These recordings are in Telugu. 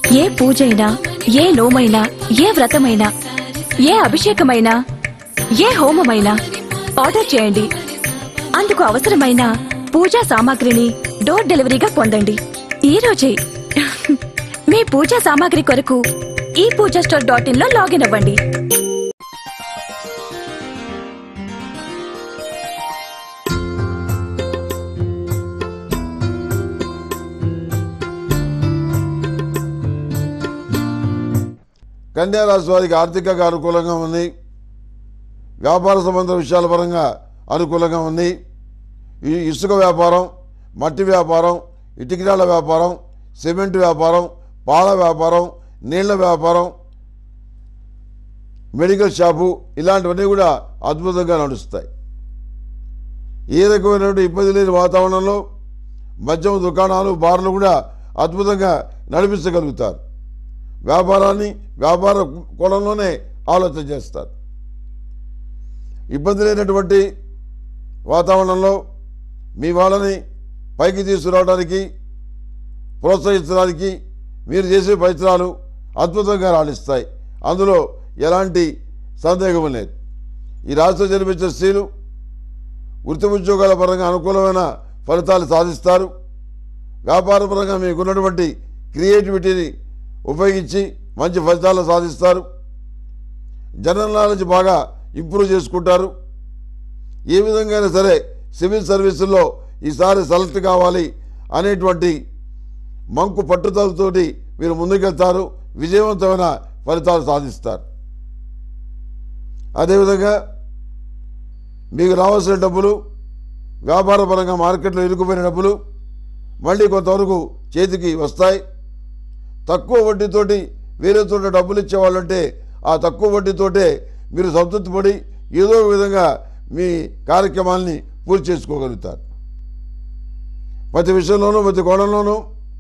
ఏ పూజైనా ఏ నోమైనా ఏ వ్రతమైనా ఏ అభిషేకమైనా ఏ హోమమైనా ఆర్డర్ చేయండి అందుకు అవసరమైన పూజా సామాగ్రిని డోర్ డెలివరీగా పొందండి ఈ రోజే మీ పూజా సామాగ్రి కొరకు ఈ పూజా స్టోర్ డాట్ ఇన్ లో లాగిన్ అవ్వండి కన్యా రాశి వారికి ఆర్థికంగా అనుకూలంగా ఉంది వ్యాపార సంబంధ విషయాల పరంగా అనుకూలంగా ఉంది ఈ ఇసుక వ్యాపారం మట్టి వ్యాపారం ఇటుకరాల వ్యాపారం సిమెంట్ వ్యాపారం పాల వ్యాపారం నీళ్ల వ్యాపారం మెడికల్ షాపు ఇలాంటివన్నీ కూడా అద్భుతంగా నడుస్తాయి ఏ రకమైనటువంటి ఇబ్బంది లేని వాతావరణంలో మద్యం దుకాణాలు బార్లు కూడా అద్భుతంగా నడిపించగలుగుతారు వ్యాపారాన్ని వ్యాపార కోణంలోనే ఆలోచన చేస్తారు ఇబ్బంది లేనటువంటి వాతావరణంలో మీ వాళ్ళని పైకి తీసుకురావడానికి ప్రోత్సహించడానికి మీరు చేసే ప్రయత్నాలు అద్భుతంగా రాణిస్తాయి అందులో ఎలాంటి సందేహం లేదు ఈ రాష్ట్రం జన్మించిన స్త్రీలు వృత్తి ఉద్యోగాల పరంగా అనుకూలమైన ఫలితాలు సాధిస్తారు వ్యాపారపరంగా మీకున్నటువంటి క్రియేటివిటీని ఉపయోగించి మంచి ఫలితాలు సాధిస్తారు జనరల్ నాలెడ్జ్ బాగా ఇంప్రూవ్ చేసుకుంటారు ఏ విధంగా సరే సివిల్ సర్వీసుల్లో ఈసారి సెలెక్ట్ కావాలి అనేటువంటి మంకు పట్టుదలతోటి మీరు ముందుకెళ్తారు విజయవంతమైన ఫలితాలు సాధిస్తారు అదేవిధంగా మీకు రావాల్సిన డబ్బులు వ్యాపారపరంగా మార్కెట్లో ఇరుకుపోయిన డబ్బులు మళ్ళీ కొంతవరకు చేతికి వస్తాయి తక్కువ వడ్డీతోటి వేరే చోట డబ్బులు ఇచ్చేవాళ్ళంటే ఆ తక్కువ వడ్డీతోటే మీరు సంతృప్తి పడి ఏదో ఒక విధంగా మీ కార్యక్రమాల్ని పూర్తి చేసుకోగలుగుతారు ప్రతి విషయంలోనూ ప్రతి కోణంలోనూ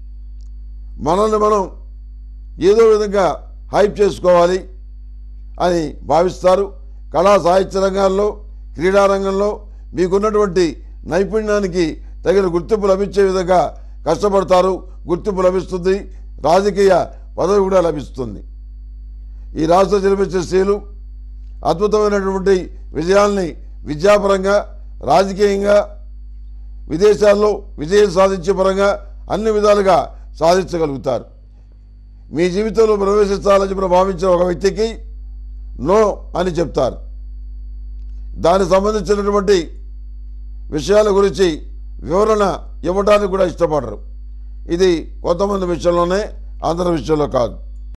మనల్ని మనం ఏదో విధంగా హైప్ చేసుకోవాలి అని భావిస్తారు కళా సాహిత్య రంగాల్లో క్రీడా రంగంలో మీకున్నటువంటి నైపుణ్యానికి తగిన గుర్తింపు లభించే విధంగా కష్టపడతారు గుర్తింపు లభిస్తుంది రాజకీయ పదవి కూడా లభిస్తుంది ఈ రాష్ట్ర జన్మించిన స్త్రీలు అద్భుతమైనటువంటి విజయాల్ని విద్యాపరంగా రాజకీయంగా విదేశాల్లో విజయం సాధించే పరంగా అన్ని విధాలుగా సాధించగలుగుతారు మీ జీవితంలో ప్రవేశించాలని చెప్పి భావించిన ఒక వ్యక్తికి నో అని చెప్తారు దానికి సంబంధించినటువంటి విషయాల గురించి వివరణ ఇవ్వడానికి కూడా ఇష్టపడరు ఇది కొంతమంది విషయంలోనే అందరి విషయంలో కాదు